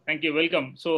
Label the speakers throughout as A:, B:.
A: Thank you welcome so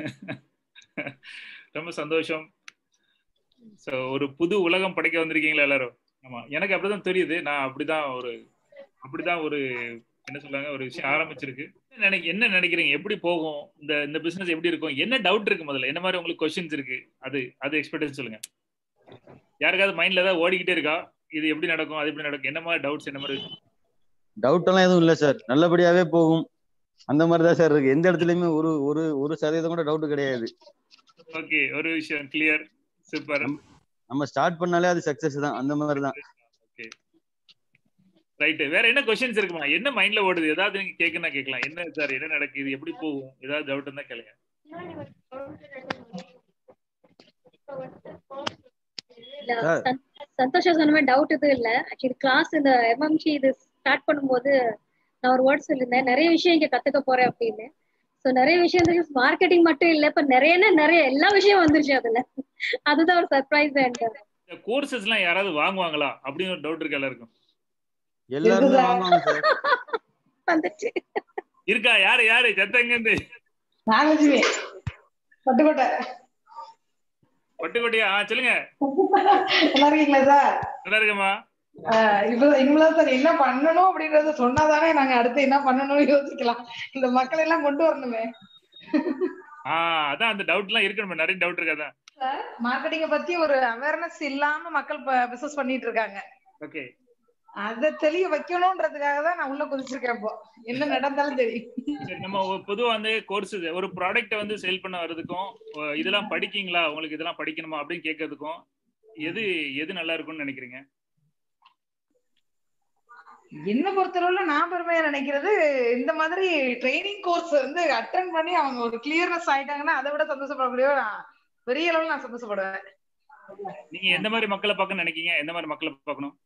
A: ரொம்ப சந்தோஷம் so ஒரு புது உலகம் படைக்க வந்திருக்கீங்களா எல்லாரும் ஆமா எனக்கு அப்படிதான் தெரியுது நான் அப்படிதான் ஒரு அப்படிதான் ஒரு என்ன சொல்றாங்க ஒரு விஷயம் ஆரம்பிச்சிருக்கு என்ன நினை- என்ன நினைக்கிறீங்க எப்படி போகும் இந்த இந்த பிசினஸ் எப்படி இருக்கும் என்ன டவுட் இருக்கு முதல்ல என்ன மாதிரி உங்களுக்கு கொஸ்டின்ஸ் இருக்கு அது அது எக்ஸ்பெக்டேஷன் சொல்லுங்க யாருக்காவது மைண்ட்ல ஏதாவது ஓடிக்கிட்டே இருக்கா இது எப்படி நடக்கும் அது எப்படி நடக்கும் என்ன மாதிரி டவுட்ஸ் என்ன மாதிரி
B: டவுட் எல்லாம் எதுவும் இல்ல சார் நல்லபடியாவே போகும் அந்த மாதிரி தான் சார் இருக்கு எந்த இடத்துலயுமே ஒரு ஒரு ஒரு சதவீதம் கூட டவுட் கிடையாது
A: ஓகே ஒரு விஷயம் கிளியர் சூப்பர்
B: நம்ம ஸ்டார்ட் பண்ணாலே அது சக்சஸ் தான் அந்த மாதிரி தான்
A: ஓகே ரைட் வேற என்ன கொஸ்டின்ஸ் இருக்குமா என்ன மைண்ட்ல ஓடுது ஏதாவது நீங்க கேட்கணும்னா கேட்கலாம் என்ன சார் என்ன நடக்குது எப்படி போகும் ஏதாவது டவுட் இருந்தா கேளுங்க
C: இல்ல,
B: சார்.
C: சந்- சந்தோஷா சொன்ன மாதிரி டவுட் எதுவும் இல்ல ஆக்சுவலி கிளாஸ் இந்த எம்எம்சி இது ஸ்டார்ட் பண்ணும்போது நான் ஒரு வேர்ட் சொல்லியிருந்தேன் நிறைய விஷயம் இங்க கத்துக்க போறேன் அப்படின்னு சோ நிறைய விஷயம் மார்க்கெட்டிங் மட்டும் இல்ல இப்ப நிறையனா நிறைய எல்லா விஷயம் வந்துருச்சு அதுல அதுதான் ஒரு சர்ப்ரைஸ் அண்ட்
A: இந்த கோர்சஸ் எல்லாம் யாராவது வாங்குவாங்களா அப்படின்னு ஒரு டவுட் இருக்கு எல்லாருக்கும்
B: எல்லாருமே
D: இருக்குதா?
B: வாங்குவாங்க சார்
C: வந்துச்சு
A: இருக்கா யாரு யாரு சத்தங்க இருந்து
D: நாகலட்சுமி பட்டுக்கோட்டை
A: பட்டுக்கோட்டையா ஆ, சொல்லுங்க
D: நல்லா இருக்கீங்களா சார்
A: நல்லா இருக்கமா
D: ஆஹ் இப்ப இனிமேல் சார் என்ன பண்ணணும் அப்படின்றத சொன்னாதானே நாங்க அடுத்து என்ன பண்ணணும்னு யோசிக்கலாம் இந்த மக்களை எல்லாம் கொண்டு வரணுமே
A: ஆஹ் அதான் அந்த டவுட் எல்லாம் இருக்கணும் நிறைய டவுட் இருக்காதான்
D: மார்க்கெட்டிங்க பத்தி ஒரு அவேர்னஸ் இல்லாம மக்கள் பிசினஸ் பண்ணிட்டு இருக்காங்க
A: ஓகே
D: அத தெளிய வைக்கணும்ன்றதுக்காக தான் நான் உள்ள குதிச்சிருக்கேன் இப்போ என்ன நடந்தாலும் சரி
A: சரி நம்ம ஒரு பொதுவா வந்து கோர்ஸ் ஒரு ப்ராடக்ட்டை வந்து சேல் பண்ண வர்றதுக்கும் அஹ் இதெல்லாம் படிக்கீங்களா உங்களுக்கு இதெல்லாம் படிக்கணுமா அப்படின்னு கேட்கறதுக்கும் எது எது நல்லா இருக்கும்னு நினைக்கிறீங்க
D: என்ன பொறுத்தளவுல நான் பெருமையா நினைக்கிறது இந்த மாதிரி ட்ரைனிங் கோர்ஸ் வந்து அட்டன் பண்ணி அவங்க ஒரு கிளியர்னஸ் ஆயிட்டாங்கன்னா அதை விட சந்தோஷப்படக்கூடிய நான் பெரிய அளவுல நான் சந்தோஷப்படுவேன்
A: நீங்க எந்த மாதிரி மக்களை பார்க்க நினைக்கீங்க எந்த மாதிரி மக்களை பார்க்கணும்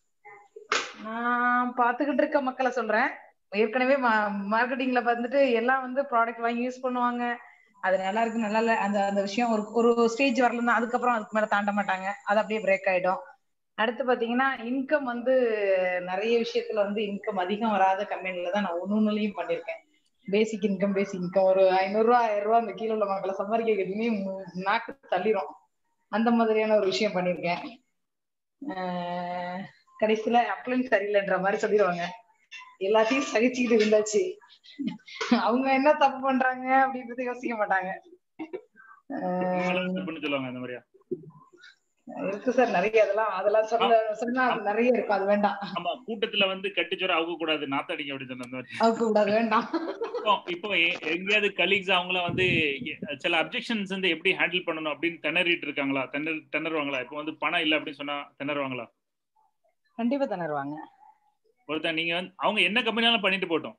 D: நான் பாத்துக்கிட்டு இருக்க மக்களை சொல்றேன் ஏற்கனவே மார்க்கெட்டிங்ல வந்துட்டு எல்லாம் வந்து ப்ராடக்ட் வாங்கி யூஸ் பண்ணுவாங்க அது நல்லா இருக்கு நல்லா இல்ல அந்த அந்த விஷயம் ஒரு ஒரு ஸ்டேஜ் வரலன்னா அதுக்கப்புறம் அதுக்கு மேல தாண்ட மாட்டாங்க அது அப்படியே பிரேக் ஆயிடும் அடுத்து பாத்தீங்கன்னா இன்கம் வந்து நிறைய விஷயத்துல வந்து இன்கம் அதிகம் வராத கம்பெனில தான் நான் ஒன்னொன்னுலயும் பண்ணிருக்கேன் பேசிக் இன்கம் பேசிக் இன்கம் ஒரு ஐநூறு ரூபா ஆயிரம் ரூபா அந்த கீழே உள்ள மக்களை சம்பாதிக்க கேட்டீங்கன்னா மு- நாக்கு தள்ளிரும் அந்த மாதிரியான ஒரு விஷயம் பண்ணிருக்கேன் ஆஹ் கடைசியில அப்பளும் சரியில்லைன்ற மாதிரி சொல்லிடுவாங்க எல்லாத்தையும் சகிச்சுக்கிட்டு இருந்தாச்சு அவங்க என்ன தப்பு பண்றாங்க அப்படின்றத யோசிக்க மாட்டாங்க ஆஹ்
A: தப்புன்னு சொல்லுவாங்க அந்த மாதிரியா
D: இருக்கு சார் நிறைய அதெல்லாம் அதெல்லாம் சொல்ல சொன்னா அது நிறைய இருக்கும் அது வேண்டாம்
A: ஆமா கூட்டத்துல வந்து கட்டுச்சோர அவுக்க கூடாது நாத்தடிங்க அப்படின்னு சொன்ன அந்த மாதிரி
D: அவுக்க கூடாது வேண்டாம்
A: இப்போ இப்போ எ- எங்கேயாவது கலீக்ஸ் அவங்கள வந்து எ- சில அப்ஜெக்ஷன்ஸ் வந்து எப்படி ஹேண்டில் பண்ணணும் அப்படின்னு திணறிட்டு இருக்காங்களா திணறு திணறுவாங்களா இப்போ வந்து பணம் இல்லை அப்படின்னு சொன்னா திணறுவாங்களா
D: கண்டிப்பா திணறுவாங்க
A: ஒருத்தன் நீங்க வந்து அவங்க என்ன கம்பெனியாலும் பண்ணிட்டு போட்டோம்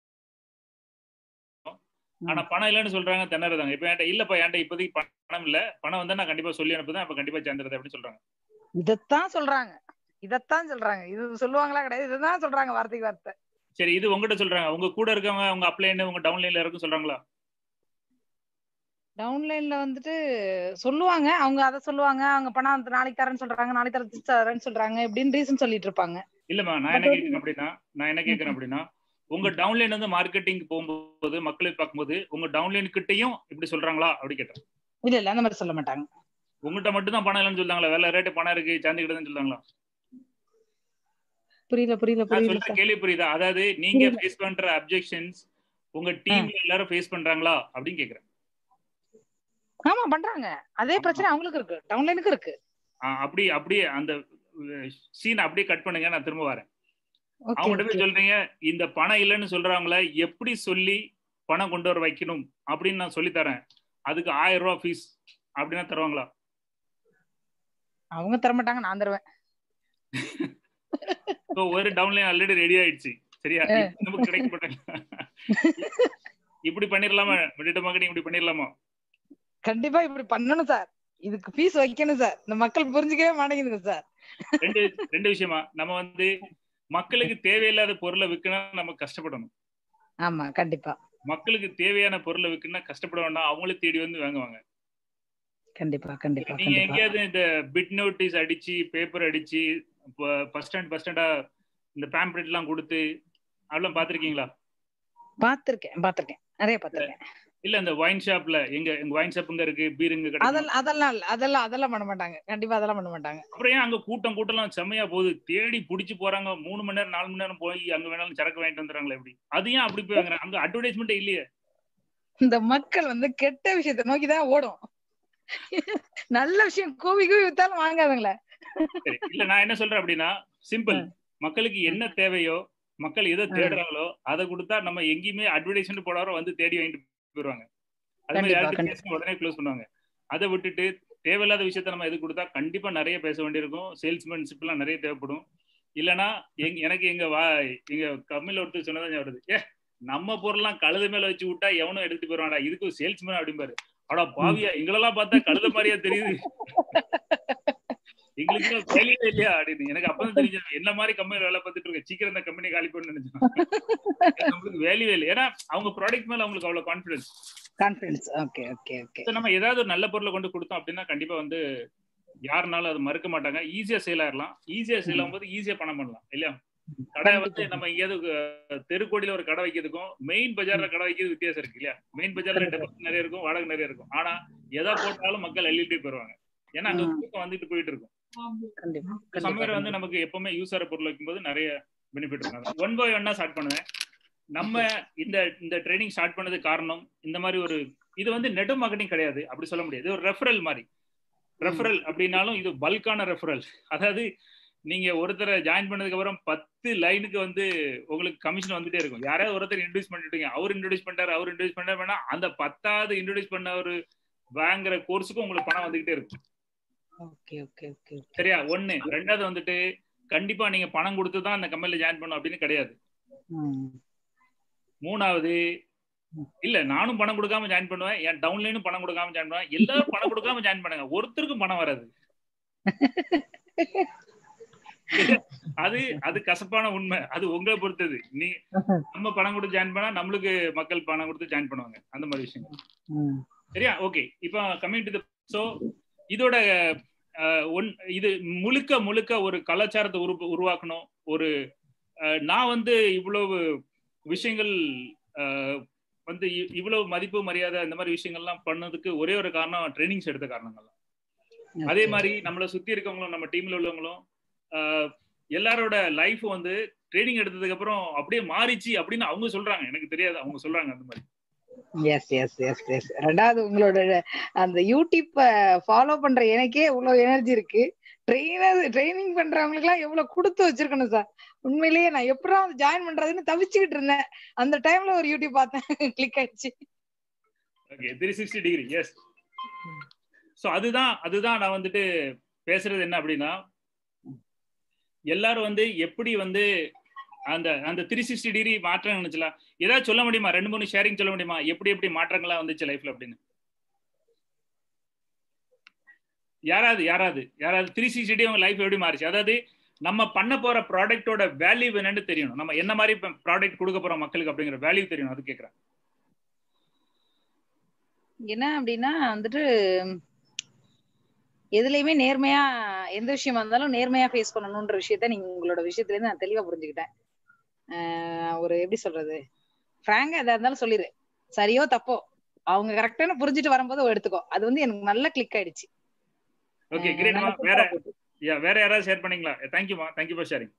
A: ஆனா பணம் இல்லைன்னு சொல்றாங்க திணறுதாங்க இப்ப என்கிட்ட இல்லப்பா என்கிட்ட இப்போதைக்கு பணம் இல்ல பணம் வந்தா நான் கண்டிப்பா சொல்லி அனுப்புதான் அப்ப கண்டிப்பா சேர்ந்துருது அப்படின்னு சொல்றாங்க
D: இதத்தான் சொல்றாங்க இதத்தான் சொல்றாங்க இது சொல்லுவாங்களா கிடையாது இதுதான் சொல்றாங்க வார்த்தைக்கு வார்த்தை
A: சரி இது உங்ககிட்ட சொல்றாங்க உங்க கூட இருக்கவங்க உங்க அப்ளைன் உங்க டவுன்லைன்ல இருக்கும் சொல்றாங்களா
D: டவுன்லைன்ல வந்துட்டு சொல்லுவாங்க அவங்க அதை சொல்லுவாங்க அவங்க பணம் அந்த நாளைக்கு தரேன்னு சொல்றாங்க நாளைக்கு தர தரேன்னு சொல்றாங்க இப்படின்னு ரீசன் சொல்லிட்டு இருப்பாங்க
A: இல்லம்மா நான் என்ன கேட்கிறேன் அப்படின்னா நான் என்ன கேட்கிறேன் அப்படின்னா உங்க டவுன்லைன் வந்து மார்க்கெட்டிங் போகும்போது மக்களை பார்க்கும்போது உங்க டவுன்லைன் கிட்டயும் இப்படி சொல்றாங்களா அப்படி கேட்டேன்
D: இல்ல இல்ல அந்த மாதிரி சொல்ல மாட்டாங்க
A: உங்ககிட்ட மட்டும் தான் பணம் இல்லைன்னு சொல்றாங்களா வேலை ரேட்டு பணம் இருக்கு சேர்ந்துக்கிட்டதுன்னு சொல்றாங்களா
D: புரியல புரியல
A: நான்
D: புரியல
A: சொல்ற கேள்வி புரியுதா அதாவது நீங்க ஃபேஸ் பண்ற அப்ஜெக்ஷன்ஸ் உங்க டீம்ல எல்லாரும் ஃபேஸ் பண்றாங்களா அப்படின்னு கேக்குறேன்
D: ஆமா பண்றாங்க அதே பிரச்சனை அவங்களுக்கு இருக்கு டவுன்லைனுக்கு இருக்கு
A: ஆ, அப்படி அப்படியே அந்த சீன் அப்படியே கட் பண்ணுங்க நான் திரும்ப வரேன்
D: ஓகே
A: அவங்ககிட்ட போய் சொல்றீங்க இந்த பணம் இல்லைன்னு சொல்றாங்களே எப்படி சொல்லி பணம் கொண்டு வர வைக்கணும் அப்படின்னு நான் சொல்லி தரேன் அதுக்கு ஆயிரம் ரூபாய் ஃபீஸ் அப்படின்னா தருவாங்களா
D: அவங்க தர மாட்டாங்க நான் தருவேன்
A: இப்போ ஒரு டவுன்லைன் ஆல்ரெடி ரெடி ஆயிடுச்சு சரியா இப்ப நமக்கு கிடைக்க மாட்டாங்க இப்படி பண்ணிடலாமா டிஜிட்டல் மார்க்கெட்டிங் இப்படி பண்ணிடலாமா
D: கண்டிப்பா இப்படி பண்ணணும் சார் இதுக்கு ஃபீஸ் வைக்கணும் சார் இந்த மக்கள் புரிஞ்சுக்கவே மாட்டேங்குதுங்க சார்
A: ரெண்டு ரெண்டு விஷயமா நம்ம வந்து மக்களுக்கு தேவையில்லாத பொருளை விற்கணும் நம்ம கஷ்டப்படணும்
D: ஆமா கண்டிப்பா
A: மக்களுக்கு தேவையான பொருளை விற்கணும்னா கஷ்டப்பட வேண்டாம் அவங்களே தேடி வந்து வாங்குவாங்க
D: கண்டிப்பா கண்டிப்பா
A: நீங்க
D: கண்டிப்பா
A: எங்கேயாவது இந்த பிட் நோட்டீஸ் அடிச்சு பேப்பர் அடிச்சு ஃபர்ஸ்ட் ஸ்டாண்ட் ஃபர்ஸ்ட் ஸ்டாண்டா இந்த பேம்ப்ளெட் எல்லாம் கொடுத்து அதெல்லாம் பாத்திருக்கீங்களா
D: பாத்திருக்கேன் பாத்திருக்கேன் நிறைய பாத்திருக்கேன்
A: இல்ல இந்த ஒயின் ஷாப்ல எங்க எங்க ஒயின் ஷாப் இங்க இருக்கு பீர் இங்க கிடைக்கும்
D: அதெல்லாம் அதெல்லாம் இல்ல. அதெல்லாம் அதெல்லாம் பண்ண மாட்டாங்க கண்டிப்பா அதெல்லாம் பண்ண மாட்டாங்க
A: அப்புறம் ஏன் அங்க கூட்டம் கூட்டம்லாம் செம்மையா போகுது தேடி புடிச்சு போறாங்க மூணு மணி நேரம் நாலு மணி நேரம் போய் அங்க வேணாலும் சரக்கு வாங்கிட்டு வந்துடுறாங்களே எப்படி அது ஏன் அப்படி போய் வாங்குறாங்க அங்க அட்வர்டைஸ்மெண்ட் இல்லையே
D: இந்த மக்கள் வந்து கெட்ட விஷயத்தை நோக்கிதான் ஓடும் நல்ல விஷயம் கூவி கூவி வித்தாலும் வாங்காதுங்களே
A: சரி இல்ல நான் என்ன சொல்றேன் அப்படின்னா சிம்பிள் மக்களுக்கு என்ன தேவையோ மக்கள் எதை தேடுறாங்களோ அதை கொடுத்தா நம்ம எங்கேயுமே அட்வர்டைஸ்மெண்ட் போடாரோ வந்து தேடி வாங்கிட்டு போயிருவாங்க அது மாதிரி
D: கண்டிப்பா,
A: யார்கிட்ட
D: கண்டிப்பா.
A: பேசினா உடனே க்ளோஸ் பண்ணுவாங்க அதை விட்டுட்டு தேவையில்லாத விஷயத்த நம்ம எது கொடுத்தா கண்டிப்பா நிறைய பேச வேண்டியிருக்கும் சேல்ஸ்மேன்ஷிப் எல்லாம் நிறைய தேவைப்படும் இல்லனா எங்க எனக்கு எங்க வா எங்க கம்மியில ஒருத்தர் சொன்னதான் ஞாபகம் வருது ஏ நம்ம பொருள்லாம் கழுத மேல வச்சு விட்டா எவனும் எடுத்து போயிருவாடா இதுக்கு சேல்ஸ்மேன் அப்படிம்பாரு அடா பாவியா எங்களெல்லாம் பார்த்தா கழுத மாதிரியா தெரியுது எங்களுக்கு இன்னும் வேலையே இல்லையா அப்படின்னு எனக்கு அப்பதான் தெரிஞ்சது என்ன மாதிரி கம்பெனில வேலை பார்த்துட்டு இருக்க சீக்கிரம் இந்த கம்பெனி காலி பண்ணு நினைச்சேன் நம்மளுக்கு வேலையே இல்லை ஏன்னா அவங்க ப்ராடக்ட் மேல அவங்களுக்கு அவ்வளவு confidence
D: confidence okay okay okay
A: நம்ம ஏதாவது ஒரு நல்ல பொருளை கொண்டு கொடுத்தோம் அப்படின்னா கண்டிப்பா வந்து யாருனாலும் அது மறுக்க மாட்டாங்க ஈஸியா சேல் ஆயிடலாம் ஈஸியா சேல் ஆகும்போது ஈஸியா பணம் பண்ணலாம் இல்லையா கடை வந்து நம்ம எங்கேயாவது அஹ், தெருக்கோடியில ஒரு கடை வைக்கிறதுக்கும் மெயின் பஜார்ல கடை வைக்கிறது வித்தியாசம் இருக்கு இல்லையா மெயின் பஜார்ல டெபாசிட் நிறைய இருக்கும் வாடகை நிறைய இருக்கும் ஆனா எதை போட்டாலும் மக்கள் அள்ளிட்டு போயிருவாங்க ஏன்னா அங்க
D: ம்.
A: கூட்டம் வந்துட்டு போயிட்டு இருக்கும்
D: கண்டிப்பா
A: சமையல் வந்து
D: கண்டிப்பா
A: நமக்கு எப்பவுமே யூஸ் ஆகிற பொருள் வைக்கும்போது நிறைய பெனிஃபிட் இருக்கும் ஒன் பை ஒன்னா ஸ்டார்ட் பண்ணுவேன் நம்ம இந்த இந்த ட்ரைனிங் ஸ்டார்ட் பண்ணது காரணம் இந்த மாதிரி ஒரு இது வந்து நெட் மார்க்கெட்டிங் கிடையாது அப்படி சொல்ல முடியாது இது ஒரு ரெஃபரல் மாதிரி ரெஃபரல் அப்படின்னாலும் இது பல்கான ரெஃபரல் அதாவது நீங்க ஒருத்தரை ஜாயின் பண்ணதுக்கு அப்புறம் பத்து லைனுக்கு வந்து உங்களுக்கு கமிஷன் வந்துட்டே இருக்கும் யாராவது ஒருத்தர் இன்ட்ரடியூஸ் பண்ணிட்டீங்க அவர் இன்ட்ரடியூஸ் பண்ணிட்டாரு அவர் இன்ட்ரடியூஸ் பண்ணாரு வேணா அந்த பத்தாவது இன்ட்ரடியூஸ் பண்ண ஒரு வாங்குற கோர்ஸுக்கும் உங்களுக்கு பணம் வந்துகிட்டே இருக்கும்
D: ஓகே ஓகே ஓகே
A: சரியா ஒண்ணு ரெண்டாவது வந்துட்டு கண்டிப்பா நீங்க பணம் கொடுத்து தான் அந்த கம்பெனில ஜாயின் பண்ணும் அப்படின்னு கிடையாது மூணாவது இல்ல நானும் பணம் கொடுக்காம ஜாயின் பண்ணுவேன் என் டவுன்லைனும் பணம் கொடுக்காம ஜாயின் பண்ணுவேன் எல்லாரும் பணம் கொடுக்காம ஜாயின் பண்ணுங்க ஒருத்தருக்கும் பணம் வராது அது அது கசப்பான உண்மை அது உங்களை பொறுத்தது நீ நம்ம பணம் கொடுத்து ஜாயின் பண்ணா நம்மளுக்கு மக்கள் பணம் கொடுத்து ஜாயின் பண்ணுவாங்க அந்த மாதிரி விஷயம் சரியா ஓகே இப்போ கம்மிங் டு ஸோ இதோட அஹ், ஒன் இது முழுக்க முழுக்க ஒரு கலாச்சாரத்தை உரு உருவாக்கணும் ஒரு அஹ், நான் வந்து இவ்வளவு விஷயங்கள் அஹ், வந்து இ- இவ்வளவு மதிப்பு மரியாதை இந்த மாதிரி விஷயங்கள்லாம் பண்ணதுக்கு ஒரே ஒரு காரணம் ட்ரைனிங்ஸ் எடுத்த காரணங்கள் தான் அதே மாதிரி நம்மளை சுத்தி இருக்கவங்களும் நம்ம டீம்ல உள்ளவங்களும் ஆஹ், எல்லாரோட லைஃப் வந்து ட்ரைனிங் எடுத்ததுக்கு அப்புறம் அப்படியே மாறிச்சு அப்படின்னு அவங்க சொல்றாங்க எனக்கு தெரியாது அவங்க சொல்றாங்க அந்த மாதிரி
D: எஸ் எஸ் எஸ் எஸ் ரெண்டாவது உங்களோட அந்த யூடியூப் ஃபாலோ பண்ற எனக்கே இவ்வளவு எனர்ஜி இருக்கு ட்ரெயினர் ட்ரைனிங் பண்றவங்களுக்கு எல்லாம் எவ்வளவு கொடுத்து வச்சிருக்கணும் சார் உண்மையிலேயே நான் எப்படா ஜாயின் பண்றதுன்னு தவிச்சுக்கிட்டு இருந்தேன் அந்த டைம்ல ஒரு யூடியூப் பார்த்தேன் கிளிக் ஆயிடுச்சு
A: okay three sixty degree yes so அதுதான் அதுதான் நான் வந்துட்டு பேசுறது என்ன அப்படின்னா எல்லாரும் வந்து எப்படி வந்து அந்த அந்த த்ரீ சிக்ஸ்டி டிகிரி மாற்றம் நினைச்சலாம் ஏதாவது சொல்ல முடியுமா ரெண்டு மூணு ஷேரிங் சொல்ல முடியுமா எப்படி எப்படி மாற்றங்களா வந்துச்சு லைஃப்ல அப்படின்னு யாராவது யாராவது யாராவது த்ரீ சிக்ஸ்டி டிகிரி அவங்க லைஃப் எப்படி மாறிச்சு அதாவது நம்ம பண்ண போற ப்ராடக்ட்டோட வேல்யூ என்னன்னு தெரியணும் நம்ம என்ன மாதிரி ப்ராடக்ட் கொடுக்க போறோம் மக்களுக்கு அப்படிங்கிற வேல்யூ தெரியணும் அது கேட்கறேன்
D: என்ன அப்படின்னா வந்துட்டு எதுலயுமே நேர்மையா எந்த விஷயமா இருந்தாலும் நேர்மையா ஃபேஸ் பண்ணணும்ன்ற விஷயத்த நீங்க உங்களோட விஷயத்துல இருந்து நான் தெளிவா புரிஞ்சுக்கிட்டேன் ஆஹ் ஒரு எப்படி சொல்றது ஃப்ராங்கா எதா இருந்தாலும் சொல்லிடு சரியோ தப்போ அவங்க கரெக்டான புரிஞ்சுட்டு வரும்போது எடுத்துக்கோ அது வந்து எனக்கு நல்லா கிளிக் ஆயிடுச்சு
A: ஓகே
D: ஆஹ்
A: கிரேட்மா
D: நல்லா
A: வேற
D: சூப்பரா போச்சு.
A: யா வேற யாராவது ஷேர் பண்ணீங்களா தேங்க்யூமா தேங்க்யூ ஃபார் ஷேரிங்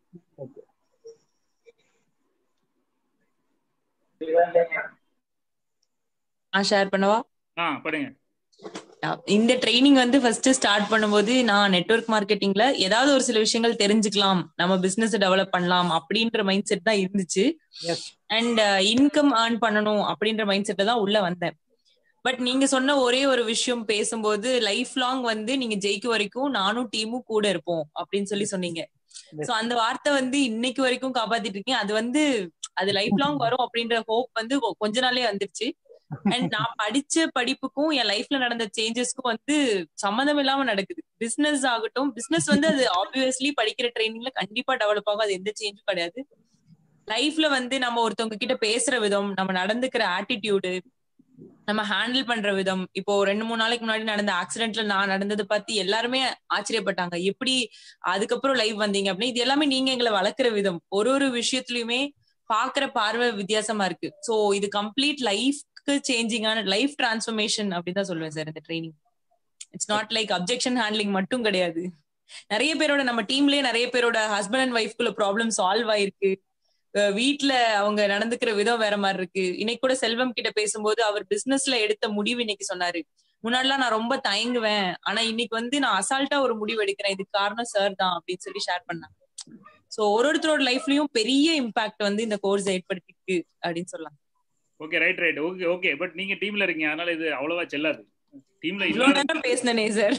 E: நான் ஷேர் பண்ணவா
A: ஆ பண்ணுங்க
E: இந்த ட்ரைனிங் வந்து ஃபர்ஸ்ட் ஸ்டார்ட் பண்ணும்போது நான் நெட்வொர்க் மார்க்கெட்டிங்ல ஏதாவது ஒரு சில விஷயங்கள் தெரிஞ்சுக்கலாம் நம்ம பிசினஸ் டெவலப் பண்ணலாம் அப்படின்ற மைண்ட் செட் தான் இருந்துச்சு
D: Yes.
E: அண்ட் இன்கம் ஏர்ன் பண்ணணும் அப்படின்ற மைண்ட் செட்ல தான் உள்ள வந்தேன் பட் நீங்க சொன்ன ஒரே ஒரு விஷயம் பேசும்போது லைஃப் லாங் வந்து நீங்க ஜெயிக்க வரைக்கும் நானும் டீமும் கூட இருப்போம் அப்படின்னு சொல்லி சொன்னீங்க சோ அந்த வார்த்தை வந்து இன்னைக்கு வரைக்கும் காப்பாத்திட்டு இருக்கேன் அது வந்து அது லைஃப் லாங் வரும் அப்படின்ற ஹோப் வந்து கொ- கொஞ்ச நாளே வந்துருச்சு அண்ட் நான் படிச்ச படிப்புக்கும் என் லைஃப்ல நடந்த சேஞ்சஸ்க்கும் வந்து சம்மந்தம் இல்லாம நடக்குது பிசினஸ் ஆகட்டும் பிசினஸ் வந்து அது ஆப்வியஸ்லி படிக்கிற ட்ரைனிங்ல கண்டிப்பா டெவலப் ஆகும் அது எந்த சேஞ்சும் கிடையாது லைஃப்ல வந்து நம்ம ஒருத்தவங்க கிட்ட பேசுற விதம் நம்ம நடந்துக்கிற ஆட்டிடியூடு நம்ம ஹேண்டில் பண்ற விதம் இப்போ ரெண்டு மூணு நாளைக்கு முன்னாடி நடந்த ஆக்சிடென்ட்ல நான் நடந்ததை பத்தி எல்லாருமே ஆச்சரியப்பட்டாங்க எப்படி அதுக்கப்புறம் லைவ் வந்தீங்க அப்படின்னு இது எல்லாமே நீங்க எங்களை வளர்க்குற விதம் ஒரு ஒரு விஷயத்துலயுமே பாக்குற பார்வை வித்தியாசமா இருக்கு சோ இது கம்ப்ளீட் லைஃப்க்கு லைஃப்க்கு சேஞ்சிங்கான லைஃப் டிரான்ஸ்ஃபர்மேஷன் அப்படின்னு தான் சொல்லுவேன் சார் இந்த training it's not like objection handling மட்டும் கிடையாது நிறைய பேரோட நம்ம டீம்லயே நிறைய பேரோட ஹஸ்பண்ட் அண்ட் ஒய்ஃப்குள்ள ப்ராப்ளம் சால்வ் ஆயிருக்கு அஹ் வீட்ல அவங்க நடந்துக்கிற விதம் வேற மாதிரி இருக்கு இன்னைக்கு கூட செல்வம் கிட்ட பேசும்போது அவர் பிசினஸ்ல எடுத்த முடிவு இன்னைக்கு சொன்னாரு முன்னாடிலாம் நான் ரொம்ப தயங்குவேன் ஆனா இன்னைக்கு வந்து நான் அசால்ட்டா ஒரு முடிவு எடுக்கிறேன் இதுக்கு காரணம் சார் தான் அப்படின்னு சொல்லி ஷேர் பண்ணாங்க சோ ஒரு ஒருத்தரோட லைஃப்லயும் பெரிய இம்பாக்ட் வந்து இந்த கோர்ஸ் ஏற்படுத்திருக்கு அப்படின்னு சொல்லலாம்
A: okay right right okay okay but நீங்க டீம்ல இருக்கீங்க அதனால இது அவ்வளவா செல்லாது டீம்ல
E: இவ்வளவு நேரம் பேசினே சார்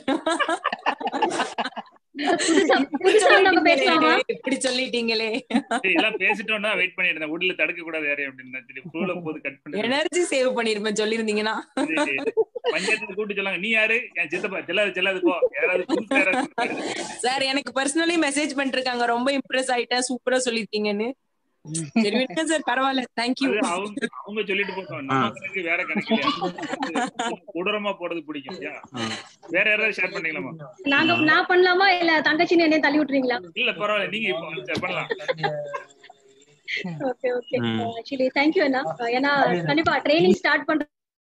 C: புதுசா புதுசா வந்தவங்க பேசலாமா
E: இப்படி சொல்லிட்டீங்களே
A: இதெல்லாம் பேசிட்டோம்னா வெயிட் பண்ணிட்டு இருந்தேன் உள்ள தடுக்க கூடாது யாரையும் அப்படின்னு சரி ஃப்ளோல போது கட் பண்ணி
E: எனர்ஜி சேவ் பண்ணிருப்பேன் சொல்லிருந்தீங்கன்னா
A: பஞ்சாயத்துல கூட்டு சொல்லாங்க நீ யாரு என் சித்தப்பா செல்லாது செல்லாது போ யாராவது புதுசா யாராவது
E: சார் எனக்கு பர்சனலி மெசேஜ் பண்ணிருக்காங்க ரொம்ப இம்ப்ரெஸ் ஆயிட்டேன் சூப்பரா சொல்லிருக்கீங்கன்னு சரி விடுங்க சார் பரவாயில்ல தேங்க்யூ
A: அது அவங்க அவங்க சொல்லிட்டு போட்டோம் நம்ம கணக்கு வேற கணக்கு இல்லையா கொடூரமா போறது பிடிக்கும் யா. வேற யாராவது ஷேர் பண்ணீங்களாமா
C: நாங்க நான் பண்ணலாமா இல்ல தங்கச்சின்னு என்னைய தள்ளி விட்டுறீங்களா
A: இல்ல பரவாயில்ல நீங்க இப்போ பண்ணலாம்
C: ஓகே ஓகே ஆக்சுவலி தேங்க்யூ அண்ணா ஏன்னா கண்டிப்பா ட்ரைனிங் ஸ்டார்ட் பண்ற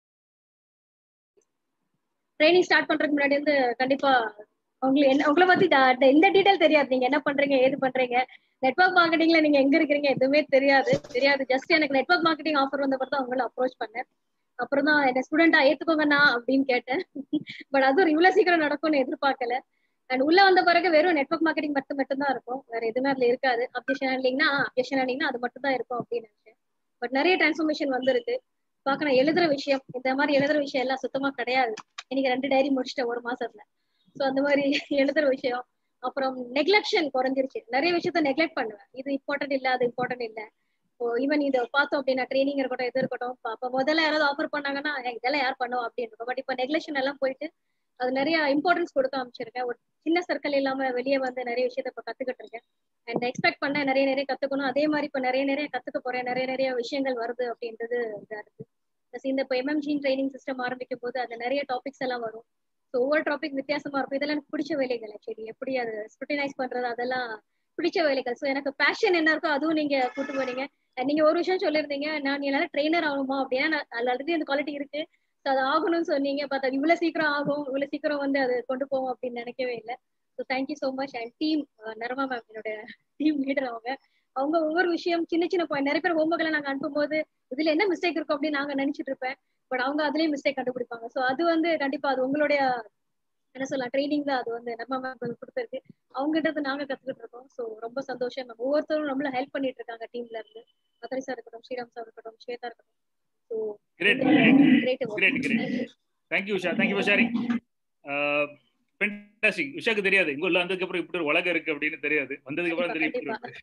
C: ட்ரைனிங் ஸ்டார்ட் பண்றதுக்கு முன்னாடி வந்து கண்டிப்பா உங்களுக்கு என்ன உங்களை பத்தி த- த- எந்த டீடைல் தெரியாது நீங்க என்ன பண்றீங்க ஏது பண்றீங்க நெட்வொர்க் மார்க்கெட்டிங்ல நீங்க எங்க இருக்கிறீங்க எதுவுமே தெரியாது தெரியாது ஜஸ்ட் எனக்கு நெட்வொர்க் மார்க்கெட்டிங் ஆஃபர் வந்தப்ப தான் உங்களை அப்ரோச் பண்ணேன் அப்புறம் தான் என்ன ஸ்டூடெண்டா ஏத்துக்கோங்கண்ணா அப்படின்னு கேட்டேன் பட் அதுவும் இவ்வளவு சீக்கிரம் நடக்கும்னு எதிர்பார்க்கல அண்ட் உள்ள வந்த பிறகு வெறும் நெட்வொர்க் மார்க்கெட்டிங் மட்டும் மட்டும் தான் இருக்கும் வேற எதுவுமே அதுல இருக்காது அப்ஜெக்ஷன் ஹேண்ட்லிங்னா அப்ஜெக்ஷன் ஹேண்ட்லிங்னா அது மட்டும் தான் இருக்கும் அப்படின்னு நினைச்சேன் பட் நிறைய டிரான்ஸ்ஃபர்மேஷன் வந்திருக்கு பார்க்கணும் எழுதுற விஷயம் இந்த மாதிரி எழுதுற விஷயம் எல்லாம் சுத்தமா கிடையாது இன்னைக்கு ரெண்டு டைரி முடிச்சிட்டேன் ஒரு மாசத்துல சோ அந்த மாதிரி எழுதுற விஷயம் அப்புறம் நெக்லெக்ஷன் குறைஞ்சிருச்சு நிறைய விஷயத்த நெக்லெக்ட் பண்ணுவேன் இது இம்பார்ட்டன்ட் இல்ல அது இம்பார்ட்டன்ட் இல்ல இப்போ ஈவன் இதை பார்த்தோம் அப்படின்னா ட்ரைனிங் இருக்கட்டும் எது இருக்கட்டும் இப்ப அப்ப முதல்ல யாராவது ஆஃபர் பண்ணாங்கன்னா "ஏய், இதெல்லாம் யார் பண்ணுவோம் அப்படின்னு இருக்கும் பட் இப்போ நெக்லெக்ஷன் எல்லாம் போயிட்டு அது நிறைய இம்பார்ட்டன்ஸ் கொடுக்க ஆரம்பிச்சிருக்கேன் ஒரு சின்ன சர்க்கிள் இல்லாம வெளியே வந்து நிறைய விஷயத்த இப்ப கத்துக்கிட்டு இருக்கேன் அண்ட் எக்ஸ்பெக்ட் பண்ண நிறைய நிறைய கத்துக்கணும் அதே மாதிரி இப்ப நிறைய நிறைய கத்துக்க போறேன் நிறைய நிறைய விஷயங்கள் வருது அப்படின்றது இதா இருக்கு Plus இந்த இப்போ எம்எம்ஜி ட்ரைனிங் சிஸ்டம் ஆரம்பிக்கும் போது அதுல நிறைய டாபிக்ஸ் எல்லாம் வரும் ஸோ ஒவ்வொரு டாபிக் வித்தியாசமா இருக்கும் இதெல்லாம் எனக்கு பிடிச்ச வேலைகள் ஆக்சுவலி எப்படி அது ஸ்க்ரூட்டினைஸ் பண்றது அதெல்லாம் பிடிச்ச வேலைகள் ஸோ எனக்கு பேஷன் என்ன இருக்கோ அதுவும் நீங்க கூட்டு போனீங்க And நீங்க ஒரு விஷயம் சொல்லியிருந்தீங்க நான் என்னால ட்ரெயினர் ஆகணுமா அப்படின்னா நான் அதுல ஆல்ரெடி அந்த குவாலிட்டி இருக்கு ஸோ அது ஆகணும்னு சொன்னீங்க பட் அது இவ்வளவு சீக்கிரம் ஆகும் இவ்வளவு சீக்கிரம் வந்து அது கொண்டு போவோம் அப்படின்னு நினைக்கவே இல்லை so thank you so much and team நரமா மேம் என்னோட டீம் லீடர் அவங்க அவங்க ஒவ்வொரு விஷயம் சின்ன சின்ன பாயிண்ட் நிறைய பேர் ஹோம்ஒர்க்ல நாங்க அனுப்பும்போது இதுல என்ன மிஸ்டேக் இருக்கும் அப்படின்னு நாங்க நினைச்சிட்டு இருப்பேன் பட் அவங்க அதுலயும் மிஸ்டேக் கண்டுபிடிப்பாங்க ஸோ அது வந்து கண்டிப்பா அது உங்களுடைய என்ன சொல்லலாம் ட்ரைனிங் தான் அது வந்து நம்ம மேம் கொடுத்துருக்கு அவங்ககிட்ட இருந்து நாங்க கத்துக்கிட்டு இருக்கோம் ஸோ ரொம்ப சந்தோஷம் மேம் ஒவ்வொருத்தரும் நம்மள ஹெல்ப் பண்ணிட்டு இருக்காங்க டீம்ல இருந்து மதுரை சார் இருக்கட்டும் ஸ்ரீராம் சார் இருக்கட்டும் ஸ்வேதா இருக்கட்டும் so
A: great
C: great
A: great great thank you Usha thank you for sharing fantastic உஷாக்கு தெரியாது இங்க உள்ள வந்ததுக்கு அப்புறம் இப்படி ஒரு உலகம் இருக்கு அப்படின்னு தெரியாது வந்ததுக்கு அப்புறம் தெரியும் இப்படி இருக்கு.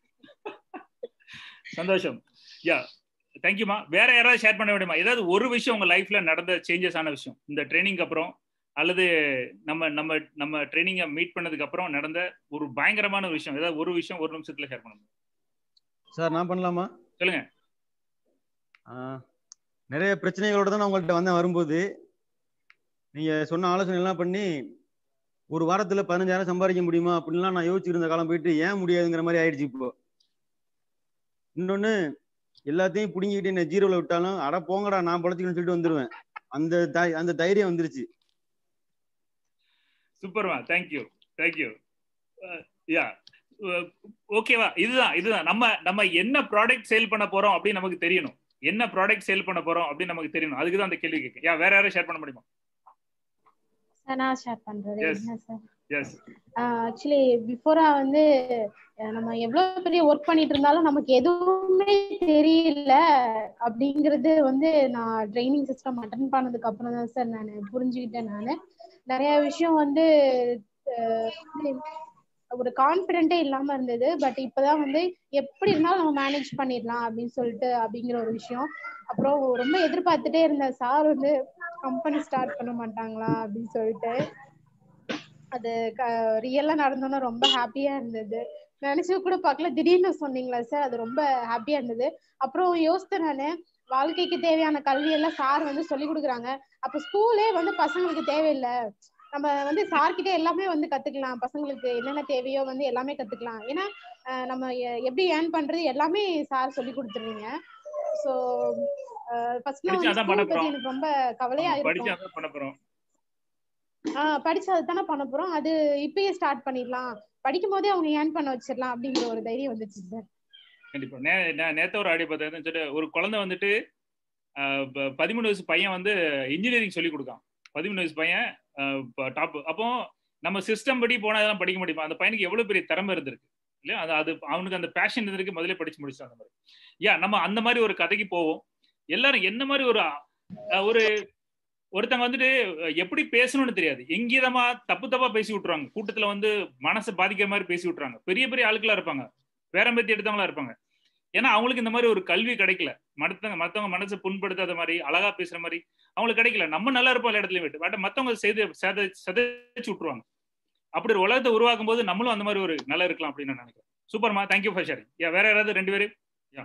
A: சந்தோஷம் யா தேங்க்யூமா வேற யாராவது ஷேர் பண்ண முடியுமா ஏதாவது ஒரு விஷயம் உங்க லைஃப்ல நடந்த சேஞ்சஸ் ஆன விஷயம் இந்த ட்ரைனிங்க்கு அப்புறம் அல்லது நம்ம நம்ம நம்ம ட்ரைனிங்கை மீட் பண்ணதுக்கு அப்புறம் நடந்த ஒரு பயங்கரமான ஒரு விஷயம் ஏதாவது ஒரு விஷயம் ஒரு நிமிஷத்துல ஷேர் பண்ண முடியும்
B: சார் நான் பண்ணலாமா
A: சொல்லுங்க
B: ஆ, நிறைய பிரச்சனைகளோட தான் நான் உங்கள்கிட்ட வந்தேன் வரும்போது நீங்க சொன்ன ஆலோசனை எல்லாம் பண்ணி ஒரு வாரத்துல பதினஞ்சாயிரம் சம்பாதிக்க முடியுமா அப்படின்லாம் நான் யோசிச்சுட்டு இருந்த காலம் போயிட்டு ஏன் முடியாதுங்கிற மாதிரி ஆயிடுச்சு இப்போ இன்னொன்னு எல்லாத்தையும் புடுங்கிக்கிட்டு என்ன ஜீரோல விட்டாலும் அட போங்கடா நான் பொழைச்சிக்கணும்னு சொல்லிட்டு வந்துருவேன் அந்த தை- அந்த தைரியம் வந்துருச்சு
A: சூப்பர்மா தேங்க்யூ தேங்க்யூ யா ஓகேவா இதுதான் இதுதான் நம்ம நம்ம என்ன ப்ராடக்ட் சேல் பண்ண போறோம் அப்படின்னு நமக்கு தெரியணும் என்ன ப்ராடக்ட் சேல் பண்ண போறோம் அப்படின்னு நமக்கு தெரியணும் அதுக்கு தான் அந்த கேள்வி கேட்க யா வேற யாரும் ஷேர் பண்ண முடியுமா
F: சார் நான் ஷேர் பண்றது
A: Yes.
F: என்ன சார்
A: எஸ்
F: ஆக்சுவலி பிஃபோரா வந்து அஹ் நம்ம எவ்வளவு பெரிய ஒர்க் பண்ணிட்டு இருந்தாலும் நமக்கு எதுவுமே தெரியல அப்படிங்கறது வந்து நான் ட்ரைனிங் சிஸ்டம் அட்டன் பண்ணதுக்கு அப்புறம் தான் சார் நான் புரிஞ்சுக்கிட்டேன் நானு நிறைய விஷயம் வந்து அஹ், வந்து ஒரு கான்பிடென்ட்டே இல்லாம இருந்தது பட் இப்பதான் வந்து எப்படி இருந்தாலும் நம்ம மேனேஜ் பண்ணிடலாம் அப்படின்னு சொல்லிட்டு அப்படிங்கிற ஒரு விஷயம் அப்புறம் ரொம்ப எதிர்பார்த்துட்டே இருந்தேன் சார் வந்து கம்பெனி ஸ்டார்ட் பண்ண மாட்டாங்களா அப்படின்னு சொல்லிட்டு அது ரியலா நடந்தோன்னா ரொம்ப ஹாப்பியா இருந்தது நினைச்சு கூட பார்க்கல திடீர்னு சொன்னீங்களா சார் அது ரொம்ப ஹாப்பியா இருந்தது அப்புறம் யோசித்தேன் நானு வாழ்க்கைக்கு தேவையான கல்வி எல்லாம் சார் வந்து சொல்லி கொடுக்குறாங்க அப்ப ஸ்கூலே வந்து பசங்களுக்கு தேவையில்லை நம்ம வந்து சார்கிட்ட எல்லாமே வந்து கத்துக்கலாம் பசங்களுக்கு என்னென்ன தேவையோ வந்து எல்லாமே கத்துக்கலாம் ஏன்னா அஹ் நம்ம எ- எப்படி ஏர்ன் பண்றது எல்லாமே சார் சொல்லி கொடுத்துருவீங்க ஸோ ஃபர்ஸ்ட்
A: படிச்சு
F: வந்து
A: அதான் பண்ண
F: ஸ்கூல் பத்தி
A: போறோம்.
F: எனக்கு ரொம்ப கவலையா
A: படிச்சு
F: இருக்கும்
A: அதான் பண்ண போறோம்
F: ஆஹ் படிச்சு அதுதானே பண்ண போறோம் அது இப்பயே ஸ்டார்ட் பண்ணிடலாம் படிக்கும் போதே அவங்க ஏர்ன் பண்ண வச்சிடலாம் அப்படிங்கிற ஒரு தைரியம் வந்துச்சு சார்
A: கண்டிப்பா நே நான் நேத்த ஒரு ஆடியோ பார்த்தேன் சொல்லிட்டு ஒரு குழந்தை வந்துட்டு ஆஹ் ப- பதிமூணு வயசு பையன் வந்து இன்ஜினியரிங் சொல்லி கொடுக்கான் பதிமூணு வயசு பையன் டாப் அப்போ நம்ம சிஸ்டம் படி போனா இதெல்லாம் படிக்க முடியுமா அந்த பையனுக்கு எவ்வளவு பெரிய திறமை இருந்திருக்கு இல்லையா அது அது அவனுக்கு அந்த பேஷன் இருந்திருக்கு முதல்ல படிச்சு முடிச்சான் அந்த மாதிரி யா நம்ம அந்த மாதிரி ஒரு கதைக்கு போவோம் எல்லாரும் என்ன மாதிரி ஒரு அஹ், ஒரு ஒருத்தங்க வந்துட்டு அஹ், எப்படி பேசணும்னு தெரியாது எங்கீதமா தப்பு தப்பா பேசி விட்டுருவாங்க கூட்டத்துல வந்து மனசை பாதிக்கிற மாதிரி பேசி விட்டுறாங்க பெரிய பெரிய ஆட்களா இருப்பாங்க பேரம்பேத்தி எடுத்தவங்களா இருப்பாங்க ஏன்னா அவங்களுக்கு இந்த மாதிரி ஒரு கல்வி கிடைக்கல மத்தவங்க மத்தவங்க மனசை புண்படுத்தாத மாதிரி அழகா பேசுற மாதிரி அவங்களுக்கு கிடைக்கல நம்ம நல்லா இருப்போம் எல்லா இடத்துலயும் விட்டு பட் மத்தவங்க செய்து செத செதைச்சு விட்டுருவாங்க அப்படி ஒரு உலகத்தை உருவாக்கும் போது நம்மளும் அந்த மாதிரி ஒரு நல்லா இருக்கலாம் அப்படின்னு நான் நினைக்கிறேன் சூப்பர்மா தேங்க்யூ ஃபார் ஷேரிங் யா வேற யாராவது ரெண்டு பேரும்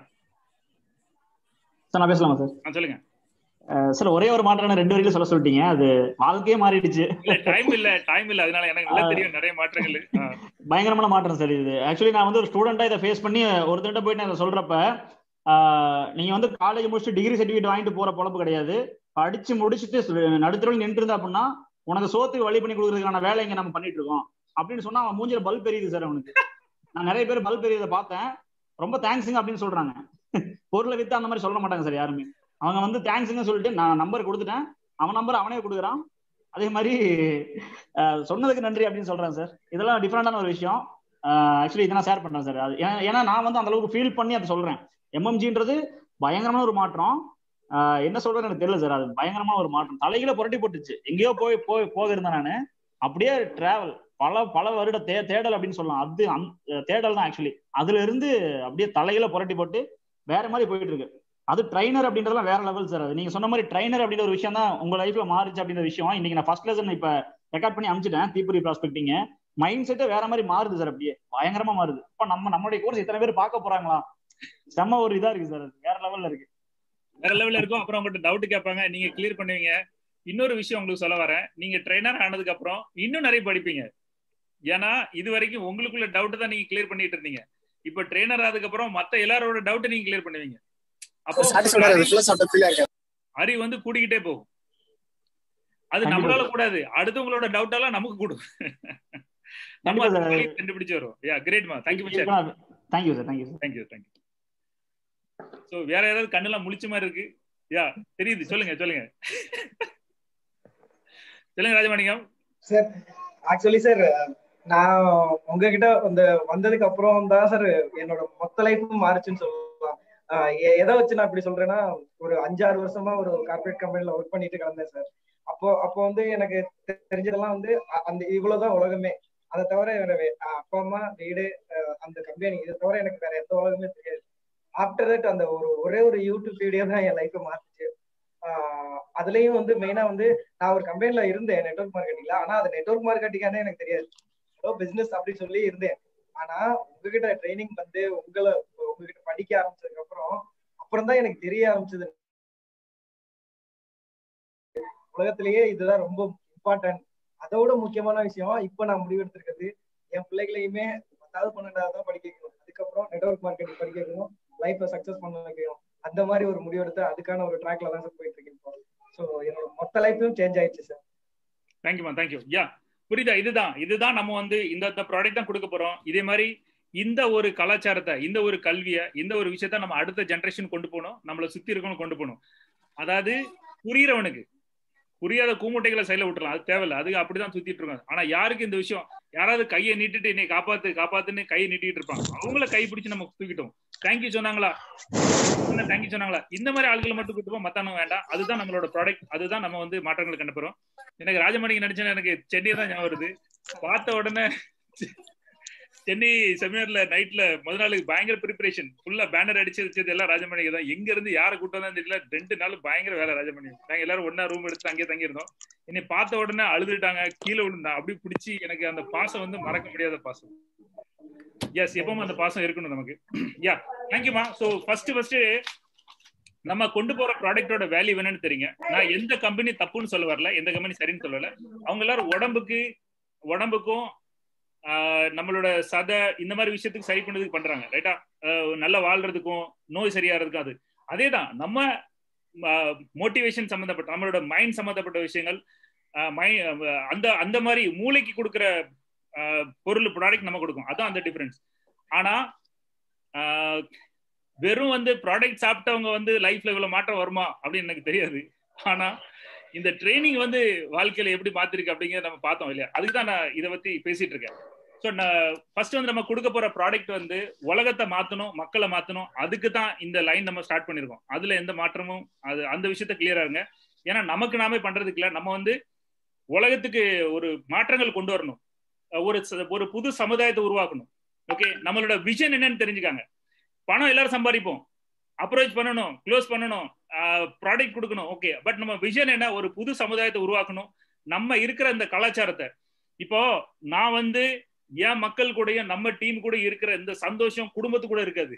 G: சார் நான் பேசலாமா சார்
A: ஆ, சொல்லுங்க
G: அஹ் சார் ஒரே ஒரு மாற்றம் ரெண்டு வரைக்கும் சொல்ல சொல்லிட்டீங்க அது வாழ்க்கையே மாறிடுச்சு
A: இல்ல டைம் இல்ல டைம் இல்ல அதனால எனக்கு நல்லா தெரியும் நிறைய மாற்றங்கள் ஆ,
G: பயங்கரமான மாற்றம் சார் இது ஆக்சுவலி நான் வந்து ஒரு ஸ்டூடெண்டா இதை ஃபேஸ் பண்ணி ஒருத்தர்கிட்ட போயிட்டு நான் இதை சொல்றப்ப ஆஹ் நீங்க வந்து காலேஜ் முடிச்சுட்டு டிகிரி சர்டிஃபிகேட் வாங்கிட்டு போற பொழப்பு கிடையாது படிச்சு முடிச்சுட்டு நடுத்தரவில் நின்று இருந்தா அப்படின்னா உனக்கு சோத்துக்கு வழி பண்ணி கொடுக்கறதுக்கான வேலை இங்க நம்ம பண்ணிட்டு இருக்கோம் அப்படின்னு சொன்னா அவன் மூஞ்சில பல்ப் எரியுது சார் அவனுக்கு நான் நிறைய பேர் பல்ப் எரியதை பார்த்தேன் ரொம்ப தேங்க்ஸுங்க அப்படின்னு சொல்றாங்க பொருளை வித்து அந்த மாதிரி சொல்ல மாட்டாங்க சார் யாருமே அவங்க வந்து தேங்க்ஸுங்க சொல்லிட்டு நான் நம்பர் கொடுத்துட்டேன் அவன் நம்பர் அவனே கொடுக்குறான் அதே மாதிரி அஹ், சொன்னதுக்கு நன்றி அப்படின்னு சொல்றேன் சார் இதெல்லாம் டிஃப்ரெண்டான ஒரு விஷயம் ஆக்சுவலி இதை நான் ஷேர் பண்றேன் சார் அது ஏன்னா- ஏன்னா நான் வந்து அந்த அளவுக்கு ஃபீல் பண்ணி அதை சொல்றேன் எம்எம்ஜின்றது பயங்கரமான ஒரு மாற்றம் ஆஹ் என்ன சொல்றதுன்னு எனக்கு தெரியல சார் அது பயங்கரமான ஒரு மாற்றம் தலையில புரட்டி போட்டுச்சு எங்கேயோ போய் போய் போக இருந்தேன் நானு அப்படியே டிராவல் பல பல வருட தே தேடல் அப்படின்னு சொல்லலாம் அது அந்த தேடல் தான் ஆக்சுவலி அதுல இருந்து அப்படியே தலையில புரட்டி போட்டு வேற மாதிரி போயிட்டு இருக்கு அது ட்ரைனர் அப்படின்றதுலாம் வேற லெவல் சார் அது நீங்க சொன்ன மாதிரி ட்ரைனர் அப்படின்ற ஒரு விஷயம் தான் உங்க லைஃப்ல மாறிச்சு அப்படின்ற விஷயம் இன்னைக்கு நான் ஃபர்ஸ்ட் லெசன் இப்ப ரெக்கார்ட் பண்ணி அனுப்பிச்சிட்டேன் தீபுரி ப்ராஸ்பெக்டிங்க மைண்ட் செட்டே வேற மாதிரி மாறுது சார் அப்படியே பயங்கரமா மாறுது இப்ப நம்ம நம்மளுடைய கோர்ஸ் இத்தனை பேர் பார்க்க போறாங்களா செம்ம ஒரு இதா இருக்கு சார் அது வேற லெவல்ல இருக்கு
A: வேற லெவல்ல இருக்கும் அப்புறம் உங்கள்கிட்ட டவுட் கேட்பாங்க நீங்க கிளியர் பண்ணுவீங்க இன்னொரு விஷயம் உங்களுக்கு சொல்ல வரேன் நீங்க ட்ரெயினர் ஆனதுக்கு அப்புறம் இன்னும் நிறைய படிப்பீங்க ஏன்னா இது வரைக்கும் உங்களுக்குள்ள டவுட் தான் நீங்க கிளியர் பண்ணிட்டு இருந்தீங்க இப்ப ட்ரெயினர் ஆனதுக்கு அப்புறம் மத்த எல்லாரோட டவுட் நீங்க கிளியர் பண்ணுவீங்க அப்போ அறி- அறிவு வந்து கூடிக்கிட்டே போகும் அது
G: கண்டிப்பா
A: நம்மளால
G: சார்.
A: கூடாது அடுத்தவங்களோட டவுட் எல்லாம் நமக்கு கூடும் நம்ம
G: கண்டிப்பா
A: அந்த
G: சார்.
A: வழியை கண்டுபிடிச்சு வரும் யா கிரேட்மா thank you for share
G: thank you sir thank you sir
A: thank you thank you so வேற ஏதாவது கண்ணெல்லாம் முழிச்ச மாதிரி இருக்கு யா தெரியுது சொல்லுங்க சொல்லுங்க சொல்லுங்க ராஜமாணிக்கம்
H: சார் ஆக்சுவலி சார் நான் உங்ககிட்ட இந்த வந்ததுக்கு அப்புறம் தான் சார் என்னோட மொத்த லைஃபும் மாறுச்சுன்னு சொல்லலாம் ஆஹ் எ- எதை வச்சு நான் இப்படி சொல்றேன்னா ஒரு அஞ்சாறு வருஷமா ஒரு கார்பரேட் கம்பெனில ஒர்க் பண்ணிட்டு கிடந்தேன் சார் அப்போ அப்போ வந்து எனக்கு தெ- தெரிஞ்சதெல்லாம் வந்து அ- அந்த இவ்வளவுதான் உலகமே அதை தவிர வேற வே- அப்பா அம்மா வீடு ஆஹ் அந்த கம்பெனி இதை தவிர எனக்கு வேற எந்த உலகமே தெரியாது ஆஃப்டர் தட் அந்த ஒரு ஒரே ஒரு யூடியூப் வீடியோ தான் என் லைஃப்பை மாத்துச்சு ஆஹ் அதுலயும் வந்து மெயினா வந்து நான் ஒரு கம்பெனில இருந்தேன் நெட்வொர்க் மார்க்கெட்டிங்ல ஆனா அது நெட்வொர்க் மார்க்கெட்டிங்கானே எனக்கு தெரியாது ஏதோ பிசினஸ் அப்படி சொல்லி இருந்தேன் ஆனா உங்ககிட்ட ட்ரைனிங் வந்து உங்களை உங்ககிட்ட படிக்க ஆரம்பிச்சதுக்கு அப்புறம் அப்புறம் தான் எனக்கு தெரிய ஆரம்பிச்சது உலகத்திலேயே இதுதான் ரொம்ப இம்பார்ட்டன்ட் அதோட முக்கியமான விஷயம் இப்ப நான் முடிவெடுத்திருக்கிறது என் பிள்ளைகளையுமே பத்தாவது பன்னெண்டாவது தான் படிக்க வைக்கணும் அதுக்கப்புறம் நெட்வொர்க் மார்க்கெட்டிங் படிக்க வைக்கணும் லைஃப்பை சக்சஸ் பண்ண வைக்கணும் அந்த மாதிரி ஒரு முடிவெடுத்து அதுக்கான ஒரு ட்ராக்ல தான் சார் போயிட்டு இருக்கேன் இப்போ ஸோ என்னோட மொத்த லைஃப்பும் சேஞ்ச் ஆயிடுச்சு சார்
A: தேங்க்யூமா தேங்க்யூ யா புரியுதா இதுதான் இதுதான் நம்ம வந்து இந்த ப்ராடக்ட் தான் கொடுக்க போறோம் இதே மாதிரி இந்த ஒரு கலாச்சாரத்தை இந்த ஒரு கல்வியை இந்த ஒரு விஷயத்த நம்ம அடுத்த ஜெனரேஷன் கொண்டு போகணும் நம்மளை சுத்தி இருக்கணும் கொண்டு போகணும் அதாவது புரியறவனுக்கு புரியாத கூமுட்டைகளை சைல விட்டுறலாம் அது தேவையில்ல அது அப்படிதான் சுத்திட்டு இருக்காங்க ஆனா யாருக்கு இந்த விஷயம் யாராவது கையை நீட்டிட்டு என்னை காப்பாத்து காப்பாத்துன்னு கையை நீட்டிட்டு இருப்பாங்க அவங்கள கை பிடிச்சு நம்ம தூக்கிட்டோம் தேங்க்யூ சொன்னாங்களா தேங்க்யூ சொன்னாங்களா இந்த மாதிரி ஆட்களை மட்டும் கூட்டுப்போம் மத்தவங்க வேண்டாம் அதுதான் நம்மளோட ப்ராடக்ட் அதுதான் நம்ம வந்து மாற்றங்களை கண்டு போறோம் எனக்கு ராஜமணிக்கு நடிச்சேன்னா எனக்கு சென்னை தான் ஞாபகம் வருது பார்த்த உடனே சென்னை செமினார்ல நைட்ல முத நாளுக்கு பயங்கர ப்ரிப்பரேஷன் ஃபுல்லா பேனர் அடிச்சு வச்சது எல்லாம் ராஜமணிக்கு தான் எங்க இருந்து யாரை கூட்டம் தான் தெரியல ரெண்டு நாள் பயங்கர வேலை ராஜமணி நாங்க எல்லாரும் ஒன்னா ரூம் எடுத்து அங்கேயே தங்கி இருந்தோம் என்னை பார்த்த உடனே அழுதுட்டாங்க கீழே விழுந்தான் அப்படி பிடிச்சி எனக்கு அந்த பாசம் வந்து மறக்க முடியாத பாசம் எஸ் எப்பவும் அந்த பாசம் இருக்கணும் நமக்கு யா தேங்க்யூமா ஸோ ஃபர்ஸ்ட் ஃபர்ஸ்ட் நம்ம கொண்டு போற ப்ராடக்டோட வேல்யூ என்னன்னு தெரியுங்க நான் எந்த கம்பெனி தப்புன்னு சொல்ல வரல எந்த கம்பெனி சரின்னு சொல்லல அவங்க எல்லாரும் உடம்புக்கு உடம்புக்கும் ஆஹ் நம்மளோட சதை இந்த மாதிரி விஷயத்துக்கு சரி பண்ணதுக்கு பண்றாங்க ரைட்டா நல்லா வாழ்றதுக்கும் நோய் சரியாகிறதுக்கும் அது அதே தான் நம்ம மோட்டிவேஷன் சம்மந்தப்பட்ட நம்மளோட மைண்ட் சம்மந்தப்பட்ட விஷயங்கள் அந்த அந்த மாதிரி மூளைக்கு கொடுக்குற பொருள் ப்ராடக்ட் நம்ம கொடுக்கும் அதான் அந்த டிஃபரன்ஸ் ஆனா வெறும் வந்து ப்ராடக்ட் சாப்பிட்டவங்க வந்து லைஃப்ல இவ்வளவு மாற்றம் வருமா அப்படின்னு எனக்கு தெரியாது ஆனா இந்த ட்ரைனிங் வந்து வாழ்க்கையில எப்படி மாத்திருக்கு அப்படிங்கிறத நம்ம பார்த்தோம் இல்லையா அதுக்கு தான் நான் இதை பத்தி பேசிட்டு இருக்கேன் ஸோ நான் ஃபர்ஸ்ட் வந்து நம்ம கொடுக்க போற ப்ராடக்ட் வந்து உலகத்தை மாத்தணும் மக்களை மாத்தணும் அதுக்கு தான் இந்த லைன் நம்ம ஸ்டார்ட் பண்ணிருக்கோம் அதுல எந்த மாற்றமும் அது அந்த விஷயத்த கிளியரா இருங்க ஏன்னா நமக்கு நாமே பண்றதுக்கு இல்லை நம்ம வந்து உலகத்துக்கு ஒரு மாற்றங்கள் கொண்டு வரணும் ஒரு ஒரு புது சமுதாயத்தை உருவாக்கணும் ஓகே நம்மளோட விஷன் என்னன்னு தெரிஞ்சுக்காங்க பணம் எல்லாரும் சம்பாதிப்போம் அப்ரோச் பண்ணணும் க்ளோஸ் பண்ணணும் ப்ராடக்ட் கொடுக்கணும் ஓகே பட் நம்ம விஷன் என்ன ஒரு புது சமுதாயத்தை உருவாக்கணும் நம்ம இருக்கிற இந்த கலாச்சாரத்தை இப்போ நான் வந்து என் மக்கள் கூடயும் நம்ம டீம் கூட இருக்கிற இந்த சந்தோஷம் குடும்பத்து கூட இருக்காது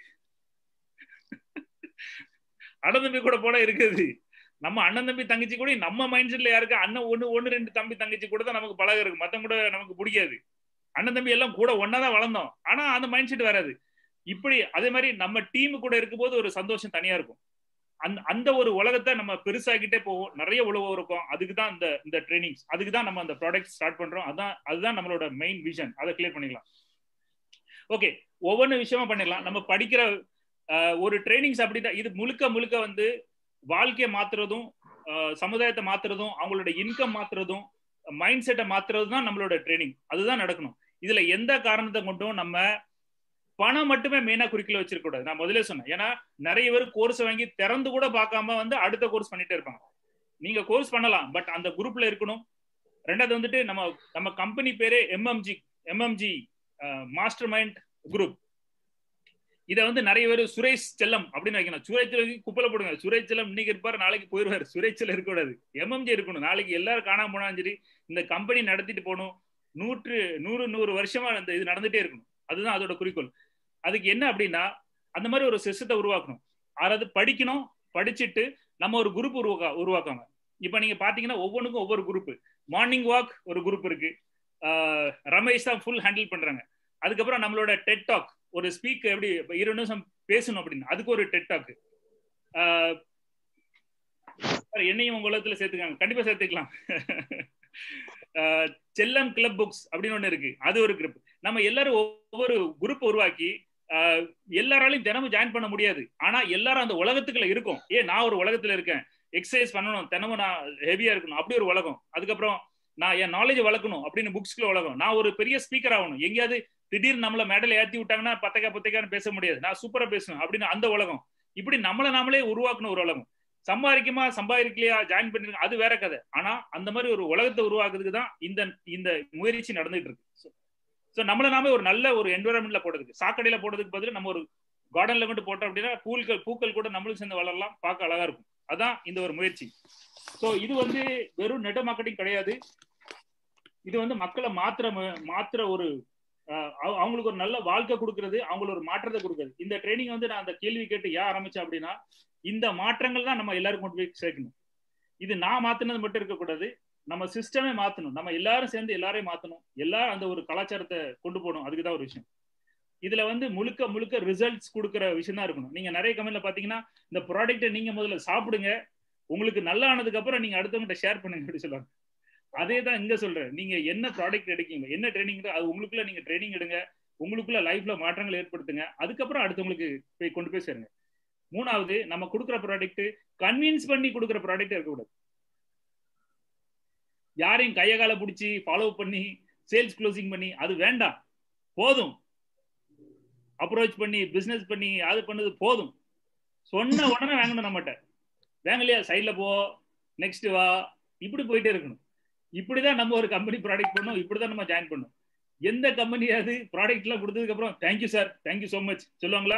A: அண்ணன் தம்பி கூட போல இருக்குது நம்ம அண்ணன் தம்பி தங்கச்சி கூட நம்ம மைண்ட் செட்ல யாருக்கு அண்ணன் ஒண்ணு ஒண்ணு ரெண்டு தம்பி தங்கச்சி கூட தான் நமக்கு பழக இருக்கு மத்தவங்க கூட நமக்கு பிடிக்காது அண்ணன் தம்பி எல்லாம் கூட ஒன்னாதான் வளர்ந்தோம் ஆனா அந்த மைண்ட் செட் வராது இப்படி அதே மாதிரி நம்ம டீம் கூட இருக்கும்போது ஒரு சந்தோஷம் தனியா இருக்கும் அந்த அந்த ஒரு உலகத்தை நம்ம பெருசாகிட்டே போவோம் நிறைய உழவு இருக்கும் அதுக்கு தான் இந்த இந்த ட்ரைனிங்ஸ் அதுக்கு தான் நம்ம அந்த ப்ராடக்ட் ஸ்டார்ட் பண்றோம் அதான் அதுதான் நம்மளோட மெயின் விஷன் அதை கிளியர் பண்ணிக்கலாம் ஓகே ஒவ்வொன்று விஷயமா பண்ணிடலாம் நம்ம படிக்கிற ஒரு ட்ரைனிங்ஸ் அப்படிதான் இது முழுக்க முழுக்க வந்து வாழ்க்கையை மாத்துறதும் சமுதாயத்தை மாத்துறதும் அவங்களோட இன்கம் மாத்துறதும் மைண்ட் செட்டை மாத்துறதும் தான் நம்மளோட ட்ரைனிங் அதுதான் நடக்கணும் இதுல எந்த காரணத்தை கொண்டும் நம்ம பணம் மட்டுமே மெயினா குறிக்கல வச்சிருக்க கூடாது நான் முதல்ல சொன்னேன் ஏன்னா நிறைய பேர் கோர்ஸ் வாங்கி திறந்து கூட பார்க்காம வந்து அடுத்த கோர்ஸ் பண்ணிட்டே இருப்பாங்க நீங்க கோர்ஸ் பண்ணலாம் பட் அந்த குரூப்ல இருக்கணும் ரெண்டாவது வந்துட்டு நம்ம நம்ம கம்பெனி பேரே MMG MMG master mind group இதை வந்து நிறைய பேர் சுரேஷ் செல்லம் அப்படின்னு வைக்கணும் சுரேஷ் குப்பல போடுங்க சுரேஷ் செல்லம் இன்னைக்கு இருப்பாரு நாளைக்கு போயிருவாரு சுரேஷ் செல்லம் இருக்கக்கூடாது எம்எம்ஜி இருக்கணும் நாளைக்கு எல்லாரும் காணாம போனாலும் சரி இந்த கம்பெனி நடத்திட்டு போகணும் நூற்று நூறு நூறு வருஷமா இந்த இது நடந்துட்டே இருக்கணும் அதுதான் அதோட குறிக்கோள் அதுக்கு என்ன அப்படின்னா அந்த மாதிரி ஒரு சிஸ்டத்தை உருவாக்கணும் அதாவது படிக்கணும் படிச்சுட்டு நம்ம ஒரு குரூப் உருவாக்க உருவாக்காங்க இப்ப நீங்க பாத்தீங்கன்னா ஒவ்வொன்றுக்கும் ஒவ்வொரு குரூப் மார்னிங் வாக் ஒரு குரூப் இருக்கு ரமேஷ் தான் ஃபுல் ஹேண்டில் பண்றாங்க அதுக்கப்புறம் நம்மளோட டெட் டாக் ஒரு ஸ்பீக் எப்படி இருபது நிமிஷம் பேசணும் அப்படின்னு அதுக்கு ஒரு டெட் டாக் என்னையும் உங்க உலகத்துல சேர்த்துக்காங்க கண்டிப்பா சேர்த்துக்கலாம் செல்லம் கிளப் புக்ஸ் அப்படின்னு ஒண்ணு இருக்கு அது ஒரு குரூப் நம்ம எல்லாரும் ஒவ்வொரு குரூப் உருவாக்கி எல்லாராலையும் தினமும் ஜாயின் பண்ண முடியாது ஆனா எல்லாரும் அந்த உலகத்துக்குள்ள இருக்கும் ஏன் நான் ஒரு உலகத்துல இருக்கேன் எக்ஸசைஸ் பண்ணணும் தினமும் நான் ஹெவியா இருக்கணும் அப்படி ஒரு உலகம் அதுக்கப்புறம் நான் என் நாலேஜ் வளர்க்கணும் அப்படின்னு புக்ஸ்க்குள்ள உலகம் நான் ஒரு பெரிய ஸ்பீக்கர் ஆகணும் எங்கேயாவது திடீர்னு நம்மள மேடல ஏத்தி விட்டாங்கன்னா பத்தக்கா பத்தக்கான்னு பேச முடியாது நான் சூப்பரா பேசணும் அப்படின்னு அந்த உலகம் இப்படி நம்மளை நாமளே உருவாக்கணும் ஒரு உலகம் சம்பாதிக்குமா சம்பாதிக்கலையா ஜாயின் பண்ணிருக்க அது வேற கதை ஆனா அந்த மாதிரி ஒரு உலகத்தை உருவாக்குறதுக்கு தான் இந்த இந்த முயற்சி நடந்துட்டு இருக்கு ஸோ நம்மள நாம ஒரு நல்ல ஒரு என்வரன்மெண்ட்ல போடுறதுக்கு சாக்கடையில போடுறதுக்கு பதில் நம்ம ஒரு கார்டன்ல கொண்டு போட்டோம் அப்படின்னா பூக்கள் பூக்கள் கூட நம்மளும் சேர்ந்து வளரலாம் பார்க்க அழகா இருக்கும் அதான் இந்த ஒரு முயற்சி ஸோ இது வந்து வெறும் நெட் மார்க்கெட்டிங் கிடையாது இது வந்து மக்களை மாத்திர மாத்திர ஒரு அவங்களுக்கு ஒரு நல்ல வாழ்க்கை கொடுக்கறது அவங்களுக்கு ஒரு மாற்றத்தை கொடுக்கறது இந்த ட்ரைனிங் வந்து நான் அந்த கேள்வி கேட்டு ஏன் ஆரம்பிச்சேன் அப்படின்னா இந்த மாற்றங்கள் தான் நம்ம எல்லாருக்கும் கொண்டு போய் சேர்க்கணும் இது நான் மாத்தினது மட்டும் இருக்கக்கூடாது நம்ம சிஸ்டமே மாத்தணும் நம்ம எல்லாரும் சேர்ந்து எல்லாரையும் மாத்தணும் எல்லாரும் அந்த ஒரு கலாச்சாரத்தை கொண்டு போகணும் அதுக்கு தான் ஒரு விஷயம் இதுல வந்து முழுக்க முழுக்க ரிசல்ட்ஸ் கொடுக்குற விஷயம் தான் இருக்கணும் நீங்க நிறைய கம்பெனில பாத்தீங்கன்னா இந்த ப்ராடக்ட்டை நீங்க முதல்ல சாப்பிடுங்க உங்களுக்கு நல்லா ஆனதுக்கு அப்புறம் நீங்க அடுத்தவங்கிட்ட ஷேர் பண்ணுங்க அப்படி சொல்லுவாங்க அதே தான் இங்க சொல்றேன் நீங்க என்ன ப்ராடக்ட் எடுக்கீங்க என்ன ட்ரைனிங் அது உங்களுக்குள்ள நீங்க ட்ரைனிங் எடுங்க உங்களுக்குள்ள லைஃப்ல மாற்றங்கள் ஏற்படுத்துங்க அதுக்கப்புறம் அடுத்தவங்களுக்கு போய் கொண்டு போய் சேருங்க மூணாவது நம்ம கொடுக்குற ப்ராடக்ட் கன்வின்ஸ் பண்ணி கொடுக்குற ப்ராடக்ட் இருக்கக்கூடாது யாரையும் கைய கால பிடிச்சி ஃபாலோ பண்ணி சேல்ஸ் க்ளோசிங் பண்ணி அது வேண்டாம் போதும் அப்ரோச் பண்ணி பிசினஸ் பண்ணி அது பண்ணது போதும் சொன்ன உடனே வாங்கணும் நம்மகிட்ட வேங்கலையா சைட்ல போ நெக்ஸ்ட் வா இப்படி போயிட்டே இருக்கணும் இப்படிதான் நம்ம ஒரு கம்பெனி ப்ராடக்ட் பண்ணோம் இப்படிதான் நம்ம ஜாயின் பண்ணோம் எந்த கம்பெனியாவது ப்ராடக்ட் எல்லாம் கொடுத்ததுக்கு அப்புறம் thank you sir thank you so much சொல்லுவாங்களா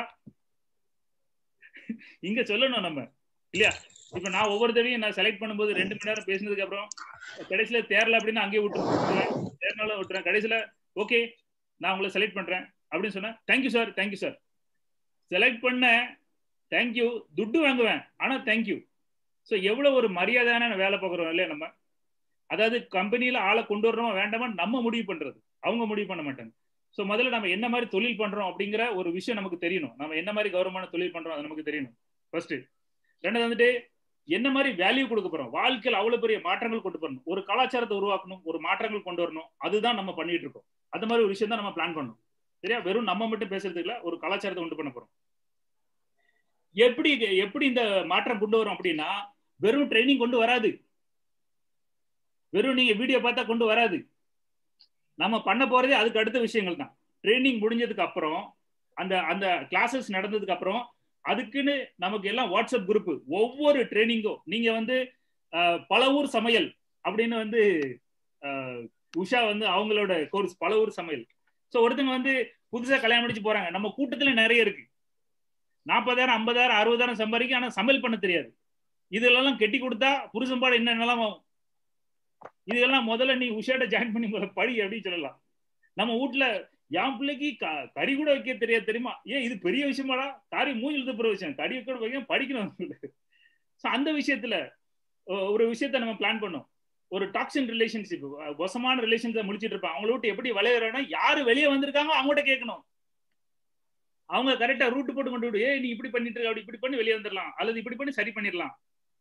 A: இங்க சொல்லணும் நம்ம இல்லையா இப்ப நான் ஒவ்வொரு தடவையும் நான் செலக்ட் பண்ணும்போது ரெண்டு மணி நேரம் பேசினதுக்கு அப்புறம் கடைசியில தேரல அப்படின்னு அங்கேயே விட்டுருவேன் தேர்னாலும் விட்டுறேன் கடைசியில ஓகே நான் உங்களை செலக்ட் பண்றேன் அப்படின்னு சொன்னேன் thank you sir thank you sir select பண்ண தேங்க்யூ துட்டு வாங்குவேன் ஆனா தேங்க்யூ ஸோ எவ்வளவு ஒரு மரியாதையான வேலை பார்க்குறோம் இல்லையா நம்ம அதாவது கம்பெனியில ஆளை கொண்டு வரணுமா வேண்டாமா நம்ம முடிவு பண்றது அவங்க முடிவு பண்ண மாட்டாங்க ஸோ முதல்ல நம்ம என்ன மாதிரி தொழில் பண்றோம் அப்படிங்கிற ஒரு விஷயம் நமக்கு தெரியணும் நம்ம என்ன மாதிரி கௌரவமான தொழில் பண்றோம் அது நமக்கு தெரியணும் ஃபர்ஸ்ட் ரெண்டாவது வந்துட்டு என்ன மாதிரி வேல்யூ கொடுக்க போறோம் வாழ்க்கையில் அவ்வளவு பெரிய மாற்றங்கள் கொண்டு வரணும் ஒரு கலாச்சாரத்தை உருவாக்கணும் ஒரு மாற்றங்கள் கொண்டு வரணும் அதுதான் நம்ம பண்ணிட்டு இருக்கோம் அந்த மாதிரி ஒரு விஷயம் தான் நம்ம பிளான் பண்ணணும் சரியா வெறும் நம்ம மட்டும் பேசுறதுக்கு இல்ல ஒரு கலாச்சாரத்தை உண்டு பண்ண போறோம் எப்படி எப்படி இந்த மாற்றம் கொண்டு வரும் அப்படின்னா வெறும் ட்ரைனிங் கொண்டு வராது வெறும் நீங்க வீடியோ பார்த்தா கொண்டு வராது நம்ம பண்ண போறதே அதுக்கு அடுத்த விஷயங்கள் தான் ட்ரைனிங் முடிஞ்சதுக்கு அப்புறம் அந்த அந்த கிளாஸஸ் நடந்ததுக்கு அப்புறம் அதுக்குன்னு நமக்கு எல்லாம் வாட்ஸ்அப் குரூப் ஒவ்வொரு ட்ரைனிங்கும் நீங்க வந்து பல ஊர் சமையல் அப்படின்னு வந்து உஷா வந்து அவங்களோட கோர்ஸ் பல ஊர் சமையல் ஸோ ஒருத்தங்க வந்து புதுசா கல்யாணம் முடிச்சு போறாங்க நம்ம கூட்டத்துல நிறைய இருக்கு நாற்பதாயிரம் ஐம்பதாயிரம் அறுபதாயிரம் சம்பாதிக்கும் ஆனா சமையல் பண்ண தெரியாது இதெல்லாம் கெட்டி கொடுத்தா புருஷம்பாடு என்ன நிலம் ஆகும் இதெல்லாம் முதல்ல நீ உஷாட்ட ஜாயின் பண்ணி முதல்ல படி அப்படின்னு சொல்லலாம் நம்ம வீட்டுல என் பிள்ளைக்கு கறி கூட வைக்க தெரியாது தெரியுமா ஏன் இது பெரிய விஷயமாடா காரி மூஞ்சி எழுத போற விஷயம் கறி கூட வைக்க படிக்கணும் ஸோ அந்த விஷயத்துல ஒரு விஷயத்த நம்ம பிளான் பண்ணோம் ஒரு டாக்ஸின் ரிலேஷன்ஷிப் வசமான ரிலேஷன்ஸை முடிச்சிட்டு இருப்பாங்க அவங்கள விட்டு எப்படி விளையாடுறோம்னா யாரு வெளியே வந்திருக்காங்க அவங்ககிட்ட கேட்கணும் அவங்க கரெக்டா ரூட் போட்டு கொண்டு விடு ஏ நீ இப்படி பண்ணிட்டு இருக்க அப்படி இப்படி பண்ணி வெளியே வந்துடலாம் அல்லது இப்படி பண்ணி சரி பண்ணிடலாம்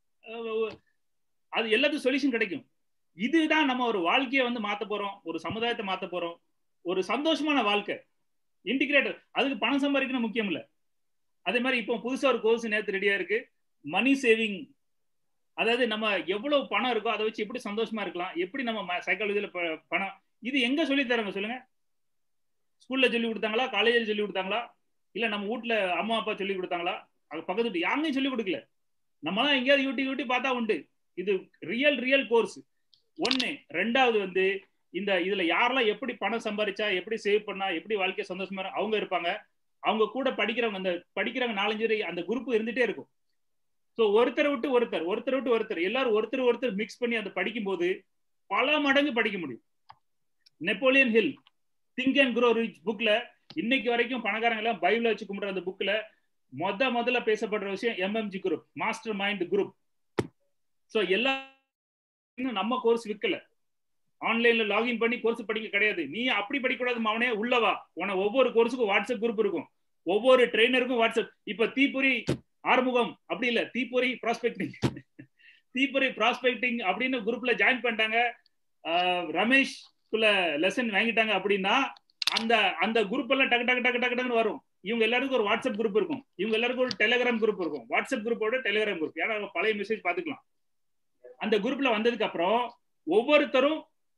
A: அது எல்லாத்துக்கும் சொல்யூஷன் கிடைக்கும் இதுதான் நம்ம ஒரு வாழ்க்கையை வந்து மாத்த போறோம் ஒரு சமுதாயத்தை மாத்த போறோம் ஒரு சந்தோஷமான வாழ்க்கை இன்டிகிரேட்டர் அதுக்கு பணம் சம்பாதிக்கணும் முக்கியம் இல்ல அதே மாதிரி இப்போ புதுசா ஒரு கோர்ஸ் நேற்று ரெடியா இருக்கு மணி சேவிங் அதாவது நம்ம எவ்வளவு பணம் இருக்கோ அதை வச்சு எப்படி சந்தோஷமா இருக்கலாம் எப்படி நம்ம சைக்காலஜில பணம் இது எங்க சொல்லி தராங்க சொல்லுங்க ஸ்கூல்ல சொல்லி கொடுத்தாங்களா காலேஜில் சொல்லி கொடுத்தாங்களா இல்ல நம்ம வீட்டுல அம்மா அப்பா சொல்லி கொடுத்தாங்களா அது பக்கத்து வீட்டு யாருமே சொல்லி கொடுக்கல நம்மளாம் எங்கேயாவது யூடியூப் யூடியூப் பார்த்தா உண்டு இது ரியல் ரியல் கோர்ஸ் ஒன்னு ரெண்டாவது வந்து இந்த இதுல யாரெல்லாம் எப்படி பணம் சம்பாதிச்சா எப்படி சேவ் பண்ணா எப்படி வாழ்க்கை சந்தோஷமா அவங்க இருப்பாங்க அவங்க கூட படிக்கிறவங்க அந்த படிக்கிறவங்க நாலஞ்சு பேர் அந்த குரூப் இருந்துட்டே இருக்கும் ஸோ ஒருத்தரை விட்டு ஒருத்தர் ஒருத்தர் விட்டு ஒருத்தர் எல்லாரும் ஒருத்தர் ஒருத்தர் மிக்ஸ் பண்ணி அதை படிக்கும் போது பல மடங்கு படிக்க முடியும் Napoleon Hill think and grow rich புக்ல இன்னைக்கு வரைக்கும் பணக்காரங்க எல்லாம் பைபிள் வச்சு கும்பிடுற அந்த புக்ல மொத முதல்ல பேசப்படுற விஷயம் MMG group master mind group so எல்லா நம்ம கோர்ஸ் விற்கல ஆன்லைன்ல லாகின் பண்ணி கோர்ஸ் படிக்க கிடையாது நீ அப்படி படிக்கக்கூடாது அவனே உள்ளவா உன ஒவ்வொரு கோர்ஸுக்கும் வாட்ஸ்அப் குரூப் இருக்கும் ஒவ்வொரு ட்ரெயினருக்கும் வாட்ஸ்அப் இப்ப தீபுரி ஆறுமுகம் அப்படி இல்ல தீபுரி ப்ராஸ்பெக்டிங் தீபுரி ப்ராஸ்பெக்டிங் அப்படின்னு குரூப்ல ஜாயின் பண்ணிட்டாங்க ரமேஷ் குள்ள லெசன் வாங்கிட்டாங்க அப்படின்னா அந்த அந்த குரூப் எல்லாம் டக்கு டக்கு டக்கு டக்கு டக்குன்னு வரும் இவங்க எல்லாருக்கும் ஒரு வாட்ஸ்அப் குரூப் இருக்கும் இவங்க எல்லாருக்கும் ஒரு டெலிகிராம் குரூப் இருக்கும் வாட்ஸ்அப் குரூப்போட டெலிகிராம் குரூப் ஏன்னா பழைய மெசேஜ் பாத்துக்கலாம் அந்த குரூப்ல வந்ததுக்கு அப்புறம் ஒவ்வொருத்தரும்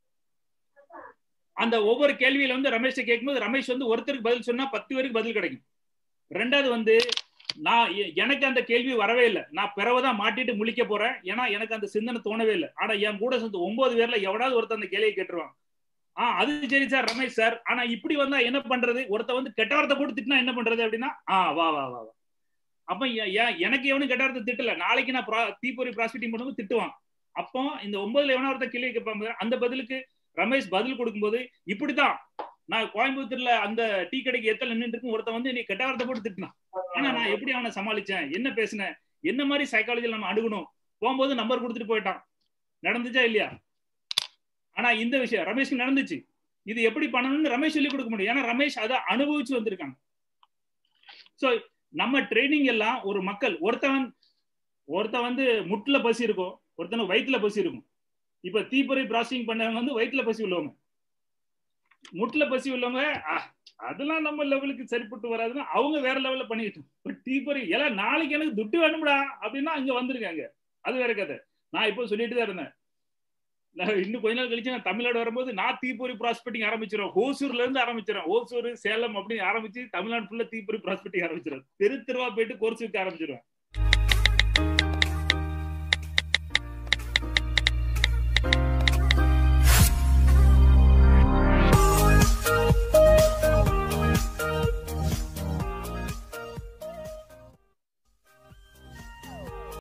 A: அந்த ஒவ்வொரு கேள்வியில வந்து ரமேஷ் கேட்கும்போது ரமேஷ் வந்து ஒருத்தருக்கு பதில் சொன்னா பத்து பேருக்கு பதில் கிடைக்கும் ரெண்டாவது வந்து நான் எனக்கு அந்த கேள்வி வரவே இல்லை நான் பிறவுதான் மாட்டிட்டு முழிக்க போறேன் ஏன்னா எனக்கு அந்த சிந்தனை தோணவே இல்லை ஆனா என் கூட சேர்ந்து ஒன்பது பேர்ல எவடாவது ஒருத்தர் அந்த கேள்வியை கேட்டுருவான் ஆஹ் அது சரி சார் ரமேஷ் சார் ஆனா இப்படி வந்தா என்ன பண்றது ஒருத்த வந்து கெட்ட வார்த்தை போட்டு திட்டினா என்ன பண்றது அப்படின்னா ஆஹ் வா வா வா வா அப்ப எனக்கு எவனும் கெட்ட வார்த்தை திட்டல நாளைக்கு நான் தீப்பொறி ப்ராஸ்பிட்டிங் பண்ணும்போது திட்டுவான் அப்போ இந்த ஒன்பதுல எவனா ஒருத்த கேள்வி கேட்பாங்க அந்த பதிலுக்கு ரமேஷ் பதில் கொடுக்கும்போது இப்படிதான் நான் கோயம்புத்தூர்ல அந்த டீ கடைக்கு எத்தனை நின்று இருக்கும் ஒருத்த வந்து நீ கெட்ட வார்த்தை போட்டு திட்டினான் ஆனா நான் எப்படி அவனை சமாளிச்சேன் என்ன பேசினேன் என்ன மாதிரி சைக்காலஜியில் நம்ம அணுகணும் போகும்போது நம்பர் கொடுத்துட்டு போயிட்டான் நடந்துச்சா இல்லையா ஆனா இந்த விஷயம் ரமேஷ்க்கு நடந்துச்சு இது எப்படி பண்ணணும்னு ரமேஷ் சொல்லி கொடுக்க முடியும் ஏன்னா ரமேஷ் அதை அனுபவிச்சு வந்திருக்காங்க சோ நம்ம ட்ரைனிங் எல்லாம் ஒரு மக்கள் ஒருத்தவன் ஒருத்த வந்து முட்டுல பசி இருக்கும் ஒருத்தனுக்கு வயிற்றுல பசி இருக்கும் இப்ப தீப்பொறி ப்ராசஸிங் பண்ணவங்க வந்து வயிற்றுல பசி உள்ளவங்க முட்டுல பசி உள்ளவங்க அதெல்லாம் நம்ம லெவலுக்கு சரிப்பட்டு வராதுன்னு அவங்க வேற லெவல்ல பண்ணிக்கிட்டோம் தீப்பொறி எல்லாம் நாளைக்கு எனக்கு துட்டு வேணும்டா அப்படின்னா அங்க வந்திருக்காங்க அது வேற கதை நான் இப்போ சொல்லிட்டு தான் இருந்தேன் இன்னும் கொஞ்ச நாள் கழிச்சு நான் தமிழ்நாடு வரும்போது நான் தீப்பொறி ப்ராஸ்பெக்டிங் ஆரம்பிச்சிடும் ஓசூர்ல இருந்து ஆரம்பிச்சிடும் ஓசூர் சேலம் அப்படின்னு ஆரம்பிச்சு தமிழ்நாடு ஃபுல்லா தீப்பொறி ப்ராஸ்பெக்டிங் ஆரம்பிச்சிடும் தெரு தெருவா போயிட்டு கோர்ஸ் விற்க ஆரம்பிச்சிருவேன்